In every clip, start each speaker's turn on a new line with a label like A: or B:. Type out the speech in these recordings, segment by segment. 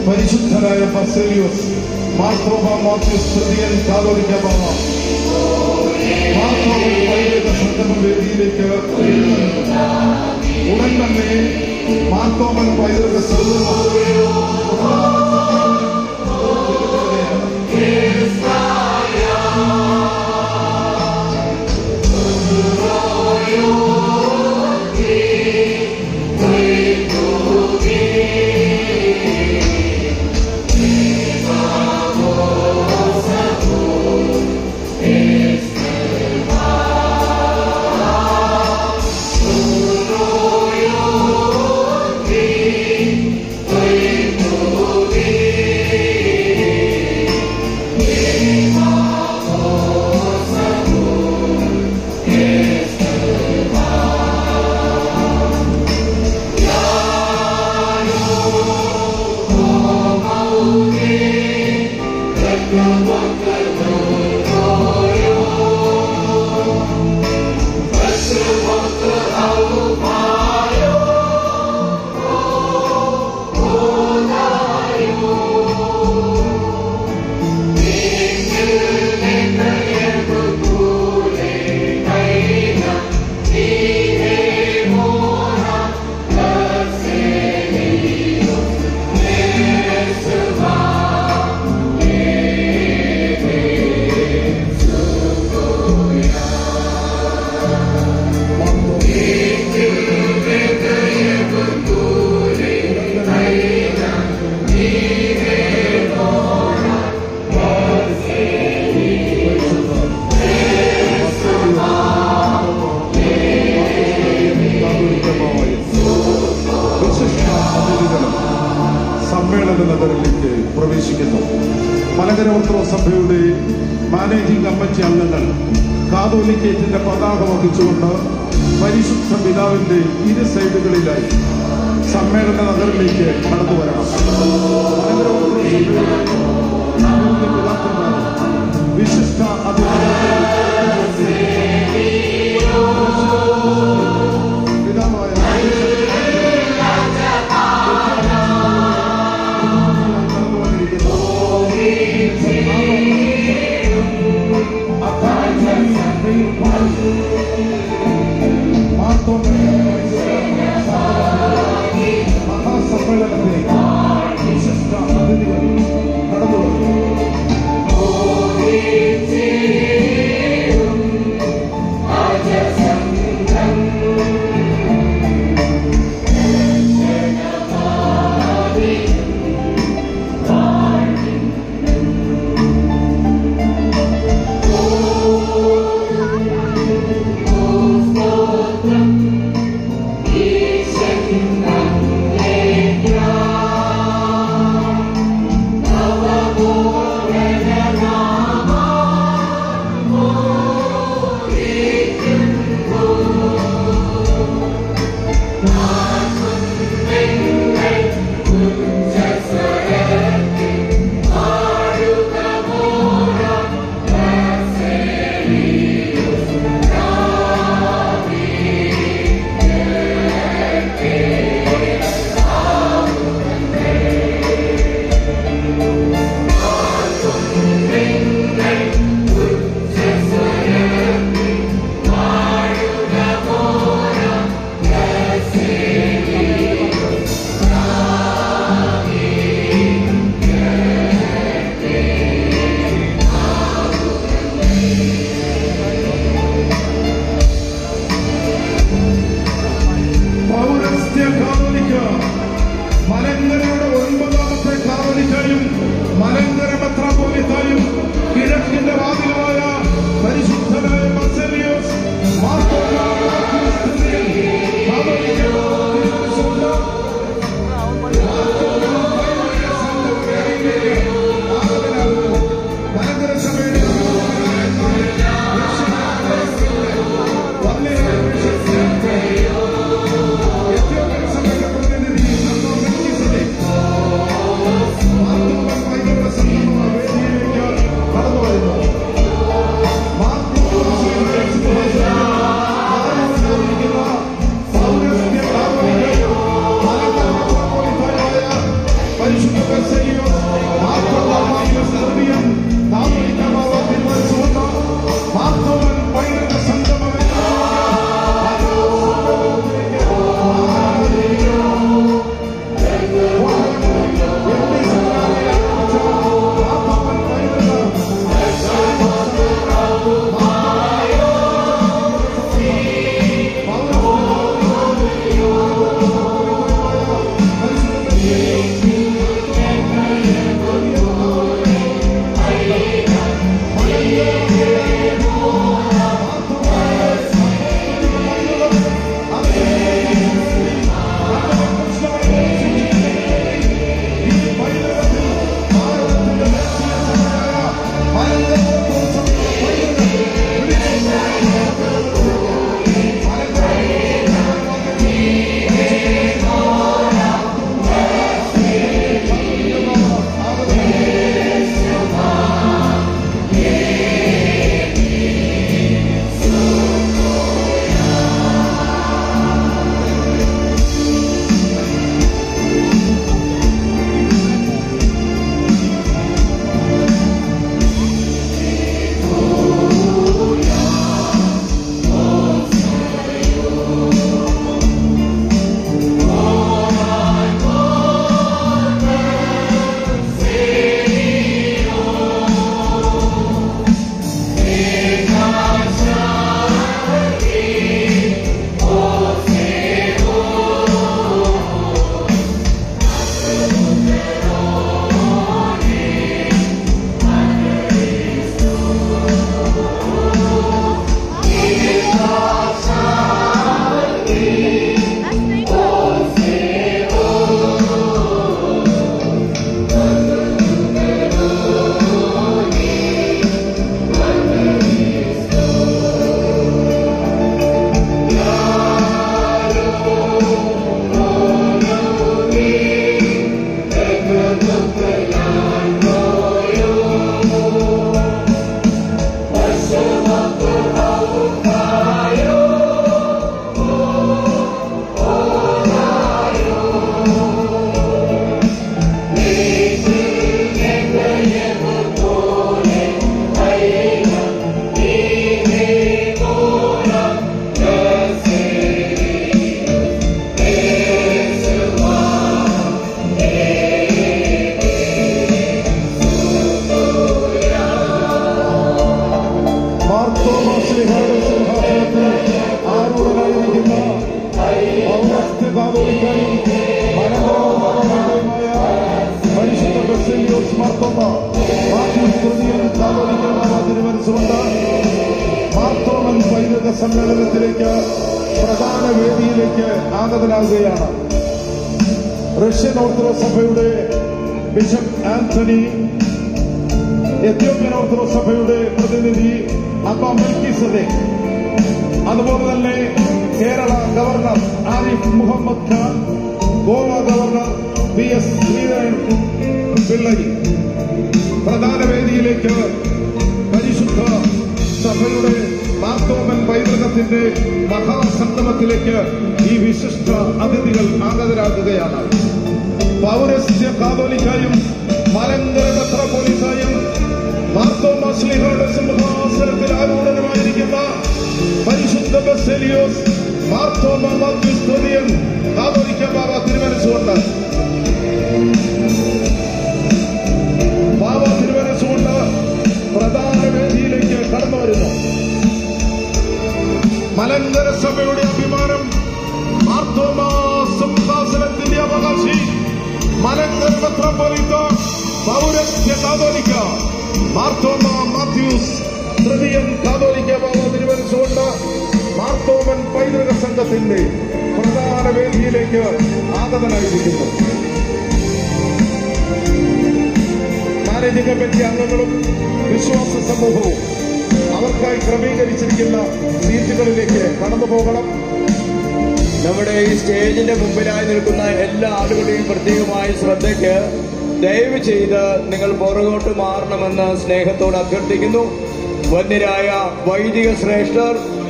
A: പരിശുദ്ധനായ ബസേലിയോസ് മാർത്തോബ മാത്യൂസ് തൃതീയൻ കാതോലിക്ക ബാബ മാർത്തോബൻ പൈതൃക സംഗമ വേദിയിലേക്ക് ഉടൻ തന്നെ മാർത്തോബൻ പൈതൃക സംഗമ സമ്മേളന നഗറിലേക്ക് പ്രവേശിക്കുന്നു മലങ്കര ഓർത്തഡോക്സ് സഭയുടെ മാനേജിംഗ് കമ്മിറ്റി അംഗങ്ങൾ കാതോലിക്കേറ്റിന്റെ പതാക വഹിച്ചുകൊണ്ട് പരിശുദ്ധ പിതാവിന്റെ ഇരു സൈഡുകളിലായി സമ്മേളന നഗറിലേക്ക് കടന്നു വരണം മലങ്കര ഓർത്തഡോക്സ് സഭയുടെ പിതാക്കന്മാർ വിശിഷ്ട പിതാവായ മഹാസമ്മേളനത്തെ വിശിഷ്ട അതിഥികൾ കടന്നു മാർത്തോമാശ്രീഹായുടെ സിംഹാസനത്തിൽ ആരൂഢനായിരിക്കുന്ന പൗരസ്ത്യകാതോലിക്കായും മനോഹരമായ പരിശുദ്ധ ബസേലിയോസ് മാർത്തോമ മാത്യൂസ് തൃതീയൻ കാതോലിക്കമായ തിരുമനസുകൊണ്ട് മാർത്തോമൻ പൈതൃക സമ്മേളനത്തിലേക്ക് പ്രധാന വേദിയിലേക്ക് ആഗതനാകുകയാണ് റഷ്യൻ ഓർത്തഡോക്സ് സഭയുടെ ബിഷപ്പ് ആന്റണി എത്യോപ്യൻ ഓർത്തഡോക്സ് സഭയുടെ പ്രതിനിധി അബ്ബ മെൽക്കിസദെ അതുപോലെ തന്നെ Kerala governor Arif Muhammad Khan Goa governor P S Sreedharan പിള്ളയി പ്രധാന വേദിയിലേക്ക് പരിശുദ്ധ സഭയുടെ മാർത്തോമൻ പൈതൃകത്തിന്റെ മഹാസംഗമത്തിലേക്ക് ഈ വിശിഷ്ട അതിഥികൾ ആഗതരാകുകയാണ് പൗരസ്യ കാതോലിക്കായും മലങ്കര മെത്രോപോലിസായും മാർത്തോമാശ്ലിഹയുടെ സിംഹാസനത്തിൽ ആരൂഢനുമായിരിക്കുന്ന പരിശുദ്ധ ബസേലിയോസ് മാർത്തോമ മാത്യുസ് തൃതീയൻ കാതോലിക്ക ബാബ തിരുമനസുകൊണ്ട് ബാബ തിരുമനസുകൊണ്ട് പ്രധാന വേദിയിലേക്ക് കടന്നു വരുന്നു മലങ്കര സഭയുടെ അഭിമാനം മാർത്തോമാ സിംഹാസനത്തിന്റെ അവകാശി മലങ്കര മെത്രോപൊലിത്ത പൗരസ്യ കാതോലിക്ക മാർത്തോമ മാത്യൂസ് തൃതീയൻ കാതോലിക്ക ബാബ തിരുവനന്തപുരത്തുകൊണ്ട് മാർത്തോമൻ പൈതൃക സംഘത്തിന്റെ പ്രധാന വേദിയിലേക്ക് ആഗതനായിരിക്കുന്നു മാനേജിംഗ് കമ്മിറ്റി അംഗങ്ങളും വിശ്വാസ സമൂഹവും അവർക്കായി ക്രമീകരിച്ചിരിക്കുന്ന സീറ്റുകളിലേക്ക് കടന്നു പോകണം
B: നമ്മുടെ ഈ സ്റ്റേജിന്റെ മുമ്പിലായി നിൽക്കുന്ന എല്ലാ ആളുകളുടെയും പ്രത്യേകമായ ശ്രദ്ധയ്ക്ക് ദയവ് ചെയ്ത് നിങ്ങൾ പുറകോട്ട് മാറണമെന്ന് സ്നേഹത്തോട് അഭ്യർത്ഥിക്കുന്നു വന്യരായ വൈദിക ശ്രേഷ്ഠർ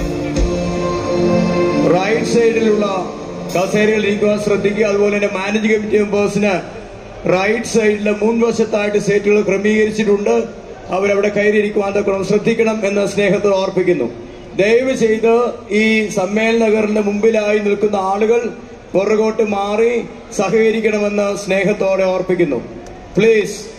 B: റൈറ്റ് സൈഡിലുള്ള കസേരയിൽ ഇരിക്കുവാൻ ശ്രദ്ധിക്കുക അതുപോലെ തന്നെ മാനേജിംഗ് കമ്മിറ്റി മെമ്പേഴ്സിന് റൈറ്റ് സൈഡിലെ മുൻവശത്തായിട്ട് സീറ്റുകൾ ക്രമീകരിച്ചിട്ടുണ്ട് അവരവിടെ കയറിയിരിക്കുവാൻ തക്കണം ശ്രദ്ധിക്കണം എന്ന് സ്നേഹത്തോട് ഓർപ്പിക്കുന്നു ദയവ് ചെയ്ത് ഈ സമ്മേളന നഗറിന്റെ മുമ്പിലായി നിൽക്കുന്ന ആളുകൾ പുറകോട്ട് മാറി സഹകരിക്കണമെന്ന് സ്നേഹത്തോടെ ഓർപ്പിക്കുന്നു പ്ലീസ്